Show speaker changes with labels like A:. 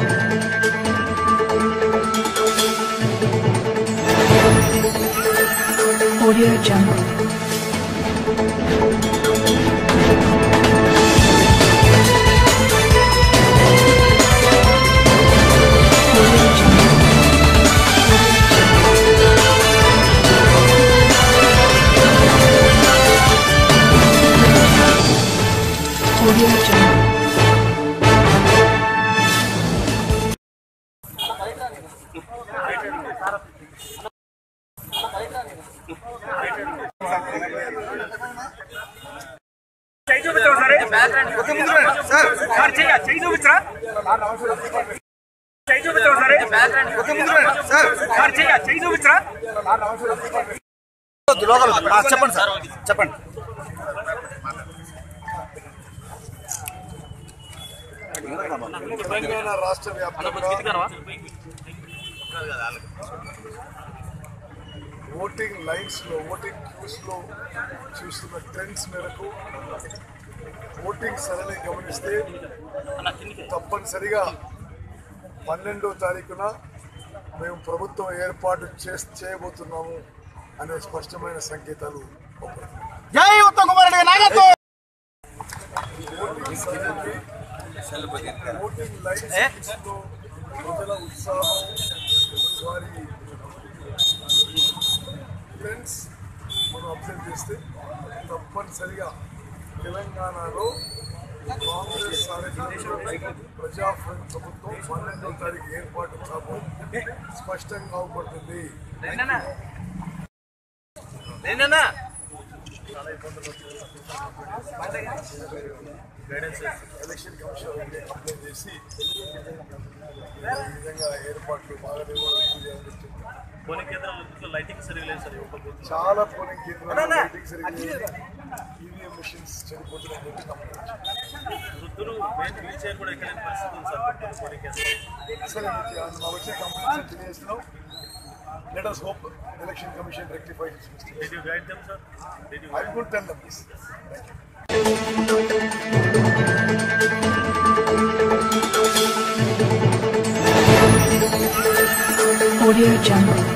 A: Audio Jungle. Audio Jungle. Audio Jungle.
B: చెయ్యి చూపించరా సరే సార్ చెయ్యి చెయ్యి చూపించరా చెయ్యి చూపించరా సరే సార్ చెయ్యి చెయ్యి చూపించరా
C: చెప్పండి సార్ చెప్పండి
D: తెలంగాణ రాష్ట్ర వ్యాప్తంగా ఓటింగ్ లైన్స్ లో ఓటింగ్ క్యూస్ లో చూస్తున్న ట్రెండ్స్ మేరకు ఓటింగ్ సరళి గమనిస్తే తప్పనిసరిగా పన్నెండో తారీఖున మేము ప్రభుత్వం ఏర్పాటు చేస్- చేయబోతున్నాము అనే స్పష్టమైన సంకేతాలు అవుపడుతున్నాయి.
C: జై ఉత్తమ్ కుమార్ రెడ్డి నాయకత్వం
D: ఓటింగ్ సరళి ఓటింగ్ లైన్స్ లో ప్రజల ఉత్సాహం వారి ట్రెండ్స్ మనం అబ్జర్వ్ చేస్తే తప్పనిసరిగా తెలంగాణలో కాంగ్రెస్ సారథ్యంలో ప్రజాఫ్రంట్ ప్రభుత్వం పన్నెండో తారీఖు ఏర్పాటు కాబో స్పష్టంగా అవబడుతుంది ఎలక్షన్ కమిషన్ కంప్లైంట్ చేసి ఈ విధంగా ఏర్పాట్లు బాగా నిర్వహించాలని చెప్పి
B: లైటింగ్ సరిగా లేదు సార్ ఒక
D: చాలా పోలింగ్ కేంద్రాలు లైటింగ్ సరిగ్గా లేదు. ఈవీఎం మిషన్స్ చనిపోతున్నాయని చెప్పి కంప్లైంట్
B: వృద్ధులు మెయిన్ వీల్ చైర్ కూడా ఎక్కలేని పరిస్థితి ఉంది సార్ కొత్తూరు పోలింగ్ కేంద్రం
D: సరే మీకు మా వచ్చే కంప్లైంట్స్ తెలియజేస్తున్నాం let us hope election commission rectifies its mistakes.
B: Did you guide them, sir? Did you
D: I will tell them this.
A: Audio Jungle.